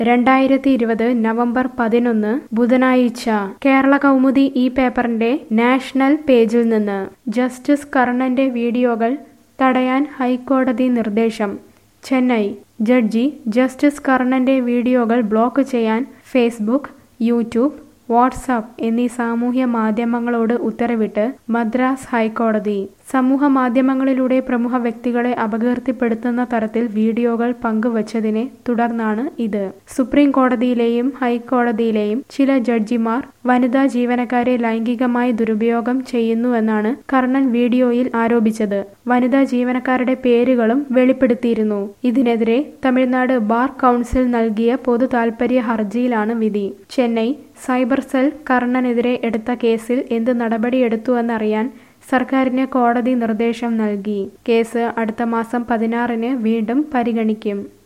രണ്ടായിരത്തി ഇരുപത് നവംബർ പതിനൊന്ന് ബുധനാഴ്ച കേരള കൗമുദി ഈ പേപ്പറിന്റെ നാഷണൽ പേജിൽ നിന്ന് ജസ്റ്റിസ് കർണന്റെ വീഡിയോകൾ തടയാൻ ഹൈക്കോടതി നിർദ്ദേശം ചെന്നൈ ജഡ്ജി ജസ്റ്റിസ് കർണന്റെ വീഡിയോകൾ ബ്ലോക്ക് ചെയ്യാൻ ഫേസ്ബുക്ക് യൂട്യൂബ് വാട്സാപ്പ് എന്നീ സാമൂഹ്യ മാധ്യമങ്ങളോട് ഉത്തരവിട്ട് മദ്രാസ് ഹൈക്കോടതി സമൂഹ മാധ്യമങ്ങളിലൂടെ പ്രമുഖ വ്യക്തികളെ അപകീർത്തിപ്പെടുത്തുന്ന തരത്തിൽ വീഡിയോകൾ പങ്കുവച്ചതിനെ തുടർന്നാണ് ഇത് സുപ്രീം കോടതിയിലെയും ഹൈക്കോടതിയിലെയും ചില ജഡ്ജിമാർ വനിതാ ജീവനക്കാരെ ലൈംഗികമായി ദുരുപയോഗം ചെയ്യുന്നുവെന്നാണ് കർണൻ വീഡിയോയിൽ ആരോപിച്ചത് വനിതാ ജീവനക്കാരുടെ പേരുകളും വെളിപ്പെടുത്തിയിരുന്നു ഇതിനെതിരെ തമിഴ്നാട് ബാർ കൗൺസിൽ നൽകിയ പൊതു താൽപര്യ ഹർജിയിലാണ് വിധി ചെന്നൈ സൈബർ സെൽ കർണനെതിരെ എടുത്ത കേസിൽ എന്ത് നടപടിയെടുത്തുവെന്നറിയാൻ സർക്കാരിന് കോടതി നിർദ്ദേശം നൽകി കേസ് അടുത്ത മാസം പതിനാറിന് വീണ്ടും പരിഗണിക്കും